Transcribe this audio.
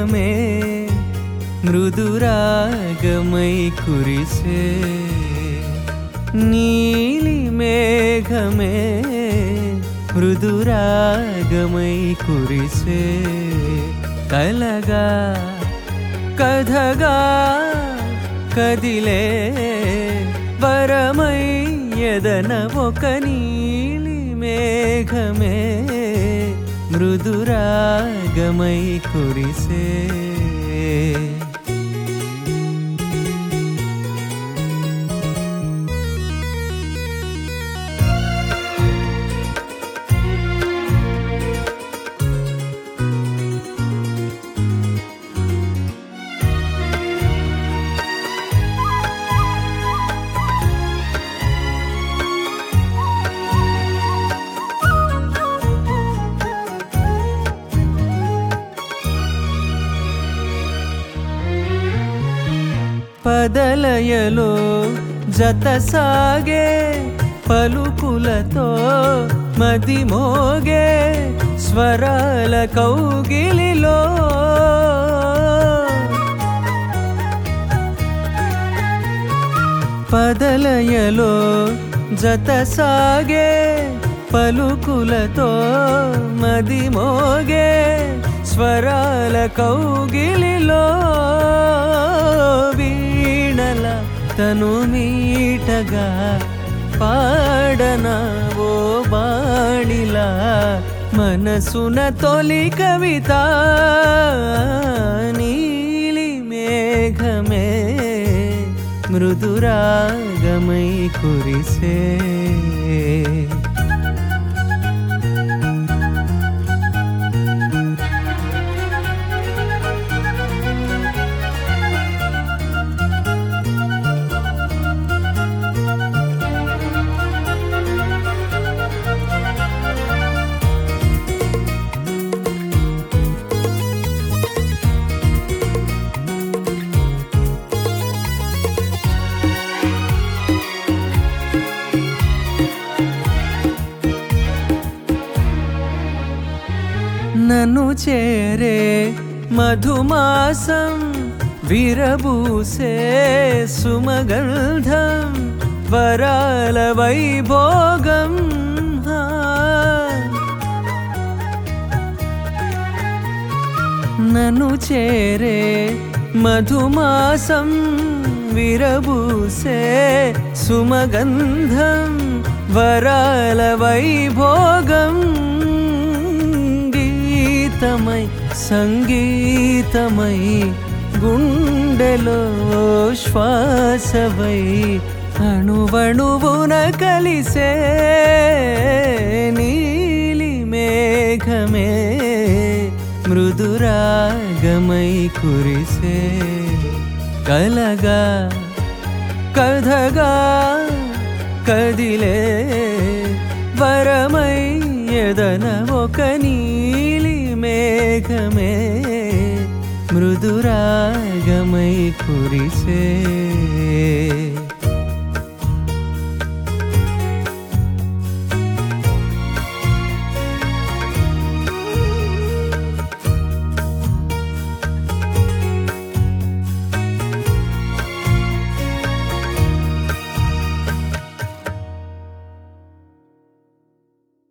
మేఘమే మృదురాగమై కురిసే నీలి మేఘమే మృదురాగమై కురిసే కలగా కథగా కదిలే వరమై ఎదన ఒక నీలి మేఘమే మృదురాగమై కురిసే పదలయలో జత సాగే పలుకులతో మది మోగే స్వరాల కౌగిలిలో పదలయలో జత సాగే పలుకులతో మది మోగే స్వరాల కౌగిలిలో వీణల తను మీటగా పాడన ఓ బాణిలా మనసున తొలి కవిత నీలి మేఘమే మృదురాగమై కురిసే నన్ను చేరే మధుమాసం విరబూసే సుమగంధం వరాల వైభోగం హా. నన్ను చేరే మధుమాసం విరబూసే సుమగంధం వరాల వైభోగం గీతమై సంగీతమై గుండెలో శ్వాసవై అణువణువున కలిసే నీలి మేఘమే మృదురాగమై కురిసే కలగా కథగా కదిలే వరమై ఎదన ఒక నీలి మేఘమే మృదురాగమై కురిసే